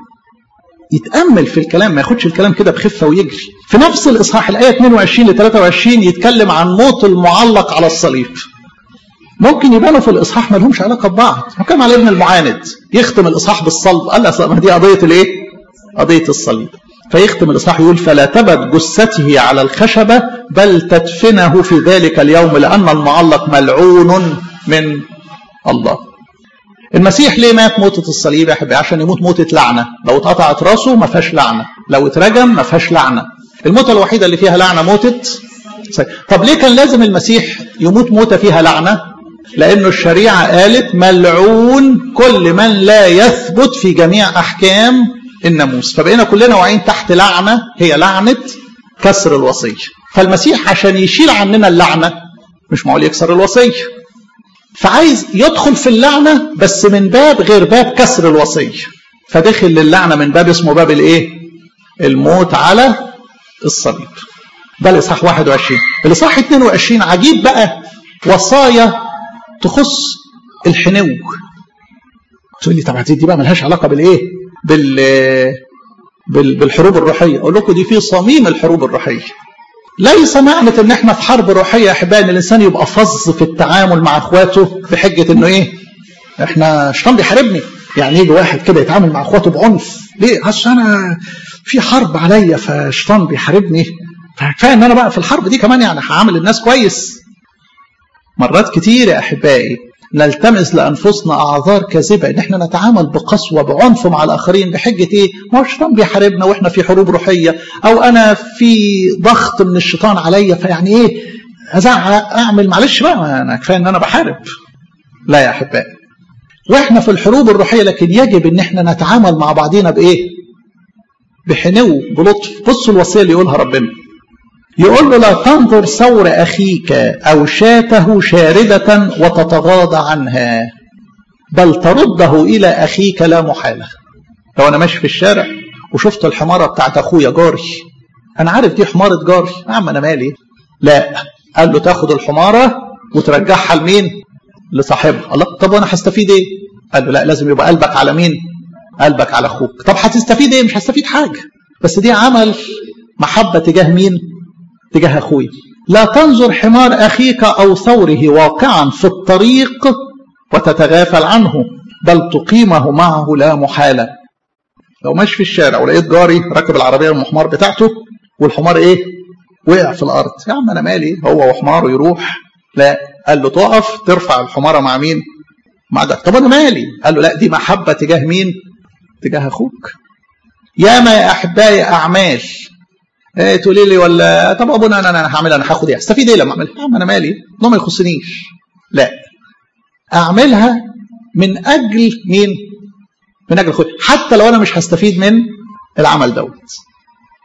يتامل في الكلام ما ياخدش الكلام كده بخفه ويجري في نفس الاصحاح الايه 22 ل 23 يتكلم عن موت المعلق على الصليب ممكن يبانوا في الاصحاح ما لهمش علاقه ببعض حكم على ابن المعاند يختم الاصحاح بالصلب قال اصلا ما دي قضيه الايه قضيه الصليب فيختم الاصحاح يقول فلا تبت جثته على الخشبه بل تدفنه في ذلك اليوم لان المعلق ملعون من الله المسيح ليه مات موتة الصليب يا حبيبي عشان يموت موتة لعنة لو اتقطعت راسه ما فيهاش لعنة لو اترجم ما فيهاش لعنة الموتة الوحيدة اللي فيها لعنة موتة طب ليه كان لازم المسيح يموت موتة فيها لعنة لأنه الشريعة قالت ملعون كل من لا يثبت في جميع أحكام الناموس فبقينا كلنا واعيين تحت لعنة هي لعنة كسر الوصية فالمسيح عشان يشيل عننا اللعنة مش معقول يكسر الوصية فعايز يدخل في اللعنة بس من باب غير باب كسر الوصية فدخل للعنة من باب اسمه باب الايه الموت على الصليب ده الاصحاح 21 الاصحاح 22 عجيب بقى وصايا تخص الحنو تقول لي طب دي بقى ملهاش علاقه بالايه بال بالحروب الروحيه اقول لكم دي في صميم الحروب الروحيه ليس معنى ان احنا في حرب روحيه يا احبائي ان الانسان يبقى فظ في التعامل مع اخواته بحجه انه ايه احنا الشيطان بيحاربني يعني يجي واحد كده يتعامل مع اخواته بعنف ليه عشان انا في حرب عليا فالشيطان بيحاربني فكفايه ان انا بقى في الحرب دي كمان يعني هعامل الناس كويس مرات كتير يا احبائي نلتمس لانفسنا اعذار كاذبه ان احنا نتعامل بقسوه بعنف مع الاخرين بحجه ايه؟ ما هو الشيطان بيحاربنا واحنا في حروب روحيه او انا في ضغط من الشيطان عليا فيعني ايه؟ ازعق اعمل معلش بقى انا كفايه ان انا بحارب. لا يا احبائي. واحنا في الحروب الروحيه لكن يجب ان احنا نتعامل مع بعضينا بايه؟ بحنو بلطف بصوا الوصيه اللي يقولها ربنا. يقول له لا تنظر ثور أخيك أو شاته شاردة وتتغاضى عنها بل ترده إلى أخيك لا محالة لو أنا ماشي في الشارع وشفت الحمارة بتاعت أخويا جاري أنا عارف دي حمارة جاري يا عم أنا مالي لا قال له تاخد الحمارة وترجعها لمين لصاحبها الله طب وأنا هستفيد إيه قال له لا لازم يبقى قلبك على مين قلبك على أخوك طب هتستفيد إيه مش هستفيد حاجة بس دي عمل محبة تجاه مين تجاه أخوي لا تنظر حمار أخيك أو ثوره واقعا في الطريق وتتغافل عنه بل تقيمه معه لا محالة لو ماشي في الشارع ولقيت جاري راكب العربية المحمار بتاعته والحمار إيه وقع في الأرض يا عم أنا مالي هو وحماره يروح لا قال له تقف ترفع الحمارة مع مين مع ده طب أنا مالي قال له لا دي محبة تجاه مين تجاه أخوك ياما يا أحبائي أعمال ايه تقولي لي ولا طب ابونا انا انا هعمل انا هاخد ايه استفيد ايه لما اعملها انا مالي ده ما يخصنيش لا اعملها من اجل مين من اجل اخويا حتى لو انا مش هستفيد من العمل دوت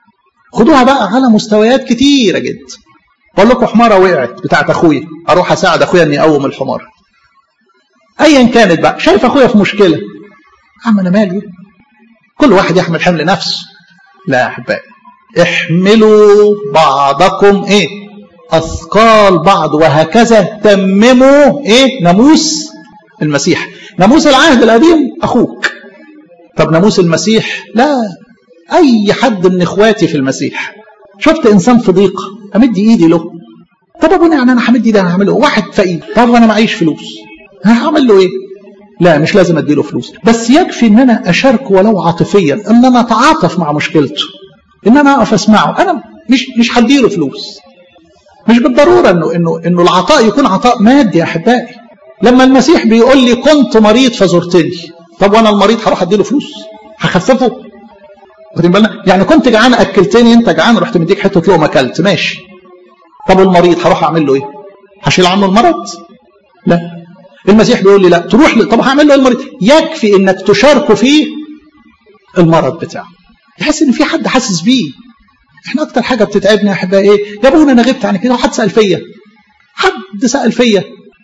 خدوها بقى على مستويات كتيره جدا بقول لكم حماره وقعت بتاعت اخويا اروح اساعد اخويا اني اقوم الحمار ايا كانت بقى شايف اخويا في مشكله عم انا مالي كل واحد يحمل حمل نفسه لا يا احبائي احملوا بعضكم ايه اثقال بعض وهكذا تمموا ايه ناموس المسيح ناموس العهد القديم اخوك طب ناموس المسيح لا اي حد من اخواتي في المسيح شفت انسان في ضيقه امد ايدي له طب ابونا يعني انا همد ايدي انا هعمله واحد فقير طب انا معيش فلوس هعمل له ايه لا مش لازم اديله فلوس بس يكفي ان انا اشاركه ولو عاطفيا ان انا اتعاطف مع مشكلته ان انا اقف اسمعه انا مش مش هديله فلوس مش بالضروره انه انه انه العطاء يكون عطاء مادي يا احبائي لما المسيح بيقول لي كنت مريض فزرتني طب وانا المريض هروح اديله فلوس هخففه واخدين بالنا يعني كنت جعان اكلتني انت جعان رحت مديك حته لقمه اكلت ماشي طب المريض هروح اعمل له ايه هشيل عنه المرض لا المسيح بيقول لي لا تروح ل... طب هعمل له المريض يكفي انك تشاركه في المرض بتاعه يحس ان في حد حاسس بيه احنا اكتر حاجه بتتعبنا يا احبائي ايه يا ابونا انا غبت عن كده وحد سال فيا حد سال فيا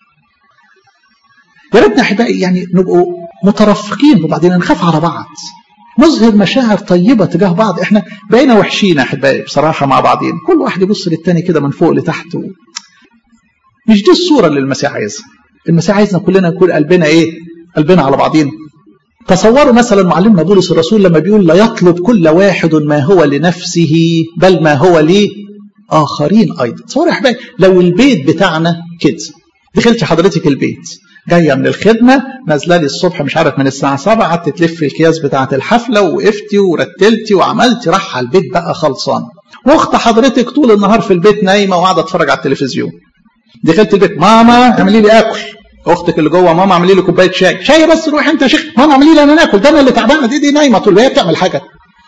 يا ريتنا احبائي يعني نبقوا مترفقين وبعدين نخاف على بعض نظهر مشاعر طيبة تجاه بعض احنا بقينا وحشين يا احبائي بصراحة مع بعضين كل واحد يبص للتاني كده من فوق لتحت و... مش دي الصورة اللي المسيح عايزها المسيح عايزنا كلنا نكون قلبنا ايه قلبنا على بعضين تصوروا مثلا معلمنا بولس الرسول لما بيقول لا يطلب كل واحد ما هو لنفسه بل ما هو لآخرين أيضا تصوروا يا أحبابي لو البيت بتاعنا كده دخلت حضرتك البيت جايه من الخدمه نازله لي الصبح مش عارف من الساعه 7 قعدت تلف الكياس بتاعه الحفله وقفتي ورتلتي وعملتي راح على البيت بقى خلصان واخت حضرتك طول النهار في البيت نايمه وقاعده تتفرج على التلفزيون دخلت البيت ماما اعملي لي اكل اختك اللي جوه ماما اعملي لي كوبايه شاي شاي بس روح انت يا شيخ ماما اعملي لي انا ناكل ده انا اللي تعبانه دي دي نايمه طول هي بتعمل حاجه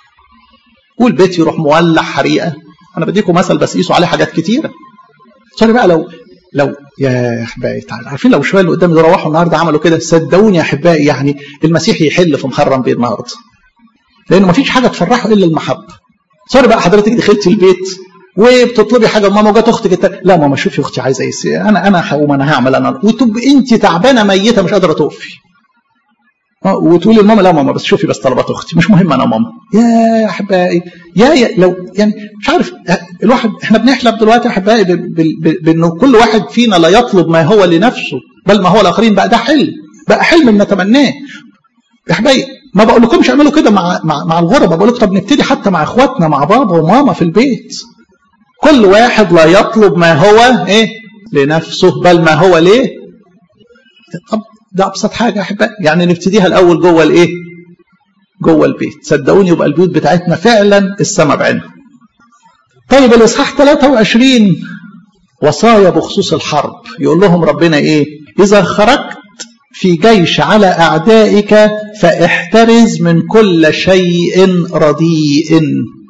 والبيت يروح مولع حريقه انا بديكم مثل بس قيسوا عليه حاجات كتيره سوري بقى لو لو يا احبائي عارفين لو شويه اللي قدام دول روحوا النهارده عملوا كده صدقوني يا احبائي يعني المسيح يحل في محرم بيه النهارده لانه ما فيش حاجه تفرحه الا المحبه سوري بقى حضرتك دخلتي البيت وبتطلبي حاجه ماما وجت اختك التانية. لا ماما شوفي اختي عايزه ايه انا انا هقوم انا هعمل انا وتبقى انت تعبانه ميته مش قادره تقفي وتقولي لماما لا ماما بس شوفي بس طلبات اختي مش مهم انا ماما يا احبائي يا, يا لو يعني مش عارف الواحد احنا بنحلم دلوقتي يا احبائي بانه كل واحد فينا لا يطلب ما هو لنفسه بل ما هو الاخرين بقى ده حلم بقى حلم نتمناه يا احبائي ما بقول لكمش اعملوا كده مع مع, مع الغرباء بقول لكم طب نبتدي حتى مع اخواتنا مع بابا وماما في البيت كل واحد لا يطلب ما هو ايه لنفسه بل ما هو ليه طب ده ابسط حاجه يا احبائي يعني نبتديها الاول جوه الايه جوه البيت صدقوني يبقى البيوت بتاعتنا فعلا السما بعينها طيب الاصحاح 23 وصايا بخصوص الحرب يقول لهم ربنا ايه اذا خرجت في جيش على اعدائك فاحترز من كل شيء رديء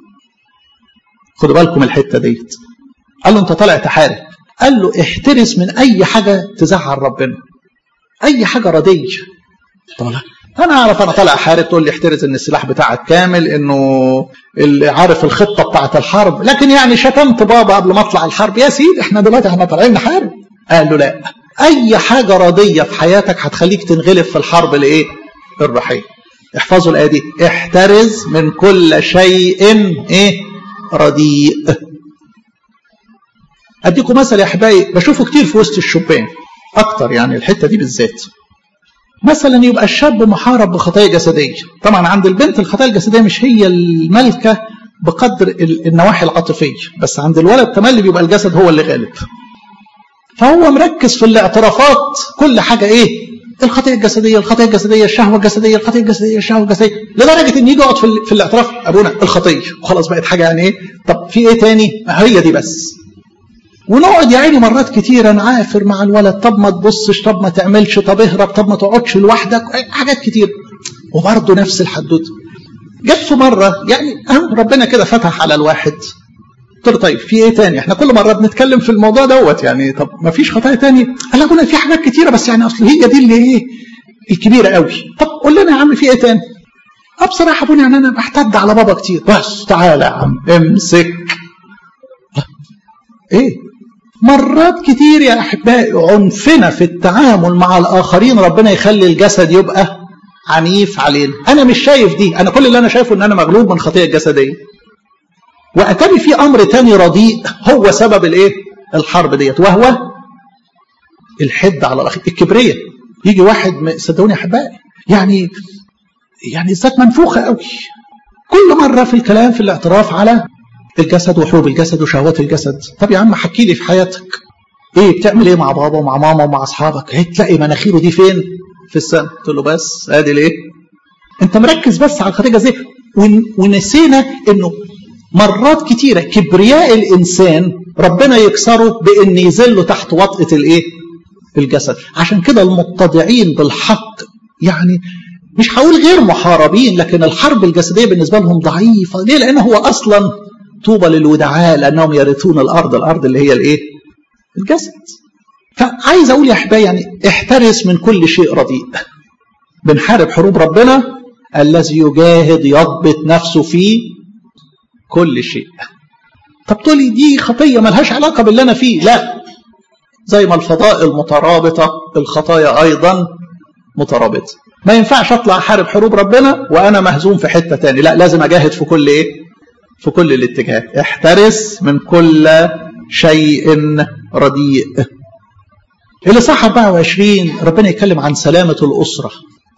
خدوا بالكم الحته ديت قال له انت طالع تحارب قال له احترس من اي حاجه تزعل ربنا اي حاجه رديه طالع انا اعرف انا طالع احارب تقول لي احترز ان السلاح بتاعك كامل انه اللي عارف الخطه بتاعه الحرب لكن يعني شتمت بابا قبل ما اطلع الحرب يا سيدي احنا دلوقتي احنا طالعين نحارب قال له لا اي حاجه رديه في حياتك هتخليك تنغلب في الحرب لايه الرحيم احفظوا الايه دي احترز من كل شيء ايه رديء اديكم مثل يا احبائي بشوفه كتير في وسط الشبان اكتر يعني الحته دي بالذات مثلا يبقى الشاب محارب بخطايا جسديه طبعا عند البنت الخطايا الجسديه مش هي الملكه بقدر النواحي العاطفيه بس عند الولد تملي بيبقى الجسد هو اللي غالب فهو مركز في الاعترافات كل حاجه ايه الخطيه الجسديه الخطيه الجسديه الشهوه الجسديه الخطيه الجسديه الشهوه الجسديه لدرجه ان يجي يقعد في, في الاعتراف ابونا الخطيه وخلاص بقت حاجه يعني ايه طب في ايه تاني هي دي بس ونقعد يا عيني مرات كتيرة نعافر مع الولد طب ما تبصش طب ما تعملش طب اهرب طب ما تقعدش لوحدك حاجات كتير وبرضه نفس الحدوته جت في مرة يعني ربنا كده فتح على الواحد قلت له طيب في ايه تاني احنا كل مرة بنتكلم في الموضوع دوت يعني طب ما فيش خطايا تاني قال لك في حاجات كتيرة بس يعني اصل هي دي اللي ايه الكبيرة قوي طب قول لنا يا عم في ايه تاني بصراحه ابونا يعني انا بحتد على بابا كتير بس تعالى يا عم امسك ايه مرات كتير يا احبائي عنفنا في التعامل مع الاخرين ربنا يخلي الجسد يبقى عنيف علينا انا مش شايف دي انا كل اللي انا شايفه ان انا مغلوب من خطيه الجسديه واتاري في امر تاني رديء هو سبب الايه الحرب ديت وهو الحد على الاخر الكبريه يجي واحد صدقوني يا احبائي يعني يعني ذات منفوخه قوي كل مره في الكلام في الاعتراف على الجسد وحروب الجسد وشهوات الجسد طب يا عم حكي لي في حياتك ايه بتعمل ايه مع بابا ومع ماما ومع اصحابك ايه تلاقي مناخيره دي فين في السماء قلت له بس ادي ليه انت مركز بس على الخطيه زي ونسينا انه مرات كتيره كبرياء الانسان ربنا يكسره بان يذله تحت وطئه الايه الجسد عشان كده المتضعين بالحق يعني مش هقول غير محاربين لكن الحرب الجسديه بالنسبه لهم ضعيفه ليه لان هو اصلا طوبى للودعاء لانهم يرثون الارض الارض اللي هي الايه الجسد فعايز اقول يا احبائي يعني احترس من كل شيء رديء بنحارب حروب ربنا الذي يجاهد يضبط نفسه في كل شيء طب تقولي دي خطيه ملهاش علاقه باللي انا فيه لا زي ما الفضائل مترابطه الخطايا ايضا مترابطه ما ينفعش اطلع احارب حروب ربنا وانا مهزوم في حته تاني لا لازم اجاهد في كل ايه في كل الاتجاهات احترس من كل شيء رديء الإصحاح 24 ربنا يتكلم عن سلامة الأسرة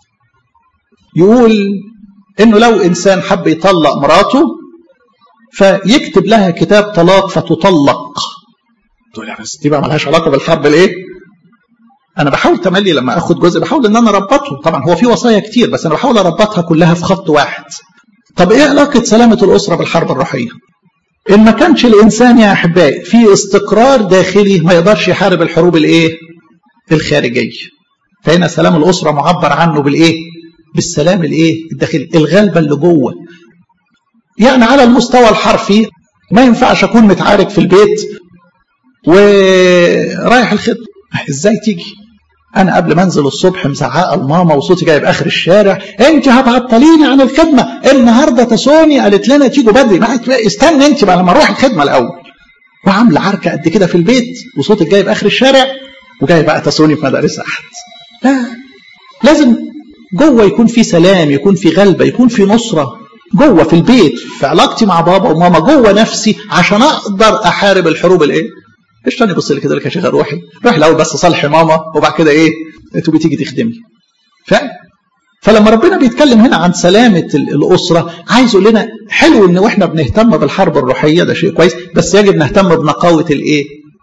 يقول إنه لو إنسان حب يطلق مراته فيكتب لها كتاب طلاق فتطلق تقول يا بس دي بقى ملهاش علاقة بالحرب الإيه؟ أنا بحاول تملي لما آخد جزء بحاول إن أنا أربطه طبعا هو في وصايا كتير بس أنا بحاول أربطها كلها في خط واحد طب إيه علاقة سلامة الأسرة بالحرب الروحية؟ إن ما كانش الإنسان يا أحبائي في استقرار داخلي ما يقدرش يحارب الحروب الإيه؟ الخارجية. فهنا سلام الأسرة معبر عنه بالإيه؟ بالسلام الإيه؟ الداخلي، الغلبة اللي جوه. يعني على المستوى الحرفي ما ينفعش أكون متعارك في البيت ورايح الخدمة. إزاي تيجي؟ أنا قبل ما أنزل الصبح مزعقة لماما وصوتي جايب آخر الشارع، أنت هتعطليني عن الخدمة، النهارده تسوني قالت لنا تيجوا بدري، ما استنى أنت بقى لما أروح الخدمة الأول. وعاملة عركة قد كده في البيت وصوتك جايب آخر الشارع وجاي بقى تسوني في مدارس أحد. لا لازم جوه يكون في سلام، يكون في غلبة، يكون في نصرة جوه في البيت في علاقتي مع بابا وماما جوه نفسي عشان أقدر أحارب الحروب الإيه؟ ايش تاني بص لي كده لك يا شيخ روحي روح الاول بس صالحي ماما وبعد كده ايه انتوا بتيجي تخدمي ف فلما ربنا بيتكلم هنا عن سلامة الأسرة عايز يقول لنا حلو إن وإحنا بنهتم بالحرب الروحية ده شيء كويس بس يجب نهتم بنقاوة الإيه؟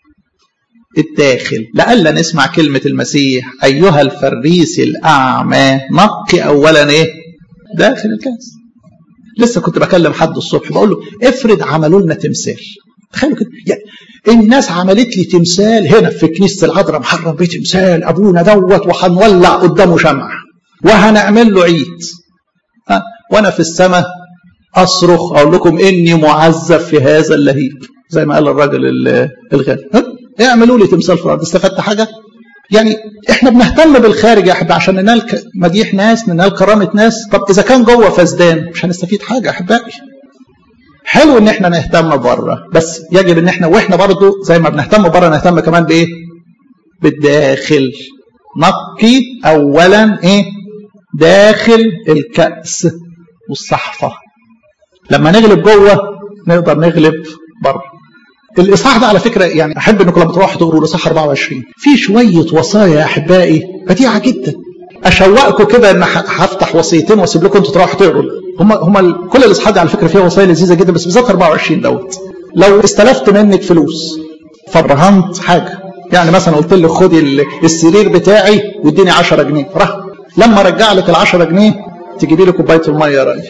الداخل لألا نسمع كلمة المسيح أيها الفريس الأعمى نقي أولا إيه؟ داخل الكاس لسه كنت بكلم حد الصبح بقول له افرض عملوا لنا تمثال تخيلوا كده يعني الناس عملت لي تمثال هنا في كنيسه العذراء محرم بيه تمثال ابونا دوت وهنولع قدامه شمع وهنعمل له عيد ها وانا في السماء اصرخ اقول لكم اني معذب في هذا اللهيب زي ما قال الراجل الغني اعملوا لي تمثال في الارض استفدت حاجه؟ يعني احنا بنهتم بالخارج يا احبائي عشان ننال مديح ناس ننال كرامه ناس طب اذا كان جوه فسدان مش هنستفيد حاجه يا احبائي حلو ان احنا نهتم بره بس يجب ان احنا واحنا برضو زي ما بنهتم بره نهتم كمان بايه بالداخل نقي اولا ايه داخل الكأس والصحفة لما نغلب جوه نقدر نغلب بره الاصحاح ده على فكره يعني احب انكم لما تروحوا تقروا الاصحاح 24 في شويه وصايا يا احبائي بديعه جدا اشوقكم كده ان هفتح وصيتين واسيب لكم انتوا تروحوا تقروا هم هم كل الاصحاح دي على فكره فيها وصايا لذيذه جدا بس بالذات 24 دوت لو استلفت منك فلوس فرهنت حاجه يعني مثلا قلت لك خدي السرير بتاعي واديني 10 جنيه راح لما ارجع لك ال 10 جنيه تجيبي لي كوبايه الميه يا راجل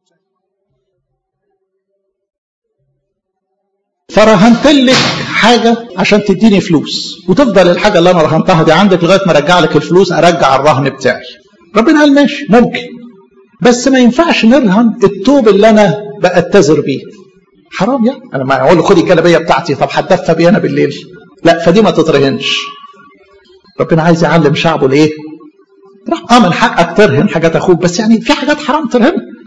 فرهنت لك حاجه عشان تديني فلوس وتفضل الحاجه اللي انا رهنتها دي عندك لغايه ما ارجع لك الفلوس ارجع الرهن بتاعي ربنا قال ماشي ممكن بس ما ينفعش نرهن التوب اللي انا بأتذر بيه حرام يعني انا ما اقول له خدي الجلابيه بتاعتي طب هتدفى بيه انا بالليل لا فدي ما تترهنش ربنا عايز يعلم شعبه الايه اه من حقك ترهن حاجات اخوك بس يعني في حاجات حرام ترهنها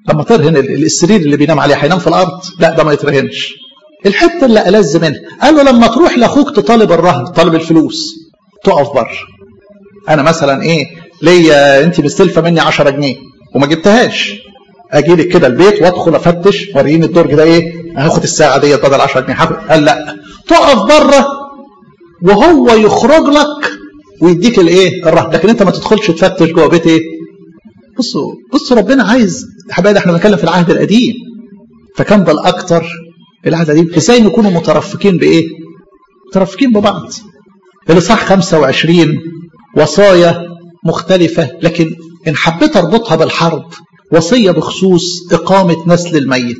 لما ترهن السرير اللي بينام عليه هينام في الارض لا ده ما يترهنش الحته اللي ألذ منها قال له لما تروح لاخوك تطالب الرهن طالب الفلوس تقف بره انا مثلا ايه ليا انت مستلفه مني 10 جنيه وما جبتهاش اجي لك كده البيت وادخل افتش وريني الدرج ده ايه هاخد الساعه ديت بدل 10 جنيه هاخد قال لا تقف بره وهو يخرج لك ويديك الايه الرهن لكن انت ما تدخلش تفتش جوه بيت ايه بصوا بصوا ربنا عايز حبايبي احنا بنتكلم في العهد القديم فكان بالاكثر العهد القديم ازاي نكونوا مترفقين بايه مترفقين ببعض الاصحاح 25 وصايا مختلفه لكن ان حبيت اربطها بالحرب وصيه بخصوص اقامه نسل الميت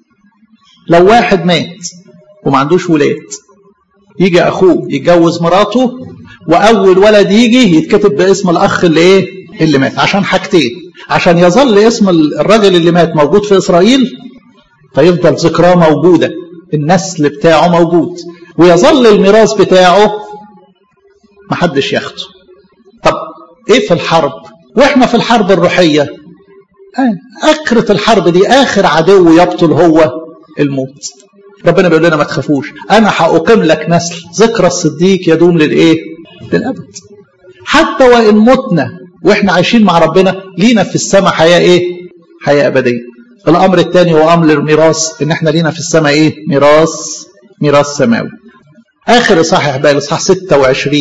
لو واحد مات وما عندوش ولاد يجي اخوه يتجوز مراته واول ولد يجي يتكتب باسم الاخ اللي ايه اللي مات عشان حاجتين عشان يظل اسم الراجل اللي مات موجود في اسرائيل فيفضل ذكراه موجوده النسل بتاعه موجود ويظل الميراث بتاعه محدش ياخده طب ايه في الحرب واحنا في الحرب الروحيه اخرة الحرب دي اخر عدو يبطل هو الموت ربنا بيقول لنا ما تخافوش انا هاقيم لك نسل ذكرى الصديق يدوم للايه للابد حتى وان متنا واحنا عايشين مع ربنا لينا في السماء حياه ايه حياه ابديه الامر الثاني هو امر الميراث ان احنا لينا في السماء ايه ميراث ميراث سماوي اخر اصحاح يا احبائي الاصحاح 26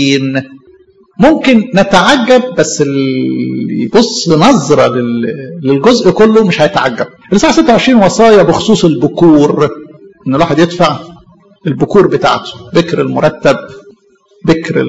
ممكن نتعجب بس اللي يبص نظرة للجزء كله مش هيتعجب الاصحاح 26 وصايا بخصوص البكور ان الواحد يدفع البكور بتاعته بكر المرتب بكر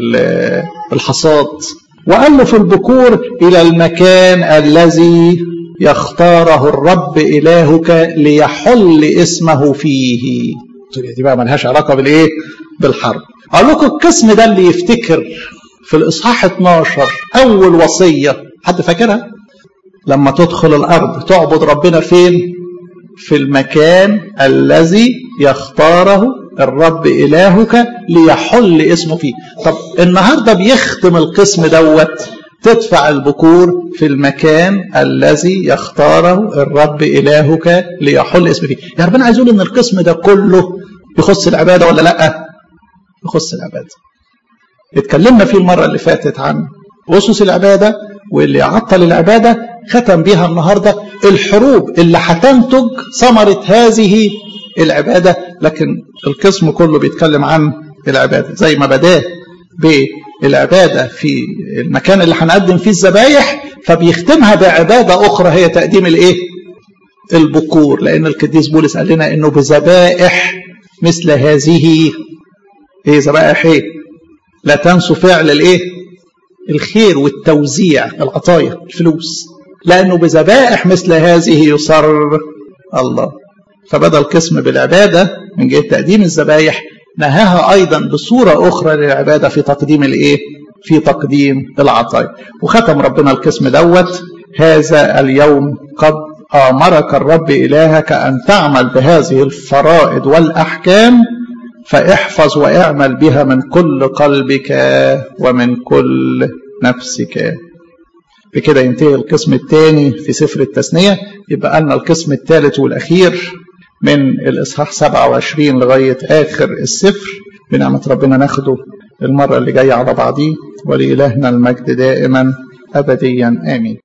الحصاد وقال له في البكور الى المكان الذي يختاره الرب الهك ليحل اسمه فيه دي بقى ملهاش علاقه بالايه بالحرب اقول لكم القسم ده اللي يفتكر في الاصحاح 12 اول وصيه حد فاكرها لما تدخل الارض تعبد ربنا فين في المكان الذي يختاره الرب الهك ليحل اسمه فيه طب النهارده بيختم القسم دوت تدفع البكور في المكان الذي يختاره الرب إلهك ليحل اسم فيه يا ربنا عايز يقول ان القسم ده كله يخص العبادة ولا لا يخص العبادة اتكلمنا فيه المرة اللي فاتت عن أسس العبادة واللي عطل العبادة ختم بيها النهاردة الحروب اللي هتنتج ثمرة هذه العبادة لكن القسم كله بيتكلم عن العبادة زي ما بداه بالعبادة في المكان اللي هنقدم فيه الذبايح فبيختمها بعبادة أخرى هي تقديم الإيه؟ البكور لأن القديس بولس قال لنا إنه بذبائح مثل هذه إيه ذبائح إيه؟ لا تنسوا فعل الإيه؟ الخير والتوزيع العطايا الفلوس لأنه بذبائح مثل هذه يصر الله فبدأ القسم بالعبادة من جهة تقديم الذبايح نهاها أيضا بصورة أخرى للعبادة في تقديم الإيه؟ في تقديم العطايا وختم ربنا القسم دوت هذا اليوم قد آمرك الرب إلهك أن تعمل بهذه الفرائض والأحكام فاحفظ واعمل بها من كل قلبك ومن كل نفسك بكده ينتهي القسم الثاني في سفر التثنية يبقى لنا القسم الثالث والأخير من الإصحاح 27 لغاية آخر السفر بنعمة ربنا ناخده المرة اللي جاية على بعضيه ولإلهنا المجد دائما أبديا آمين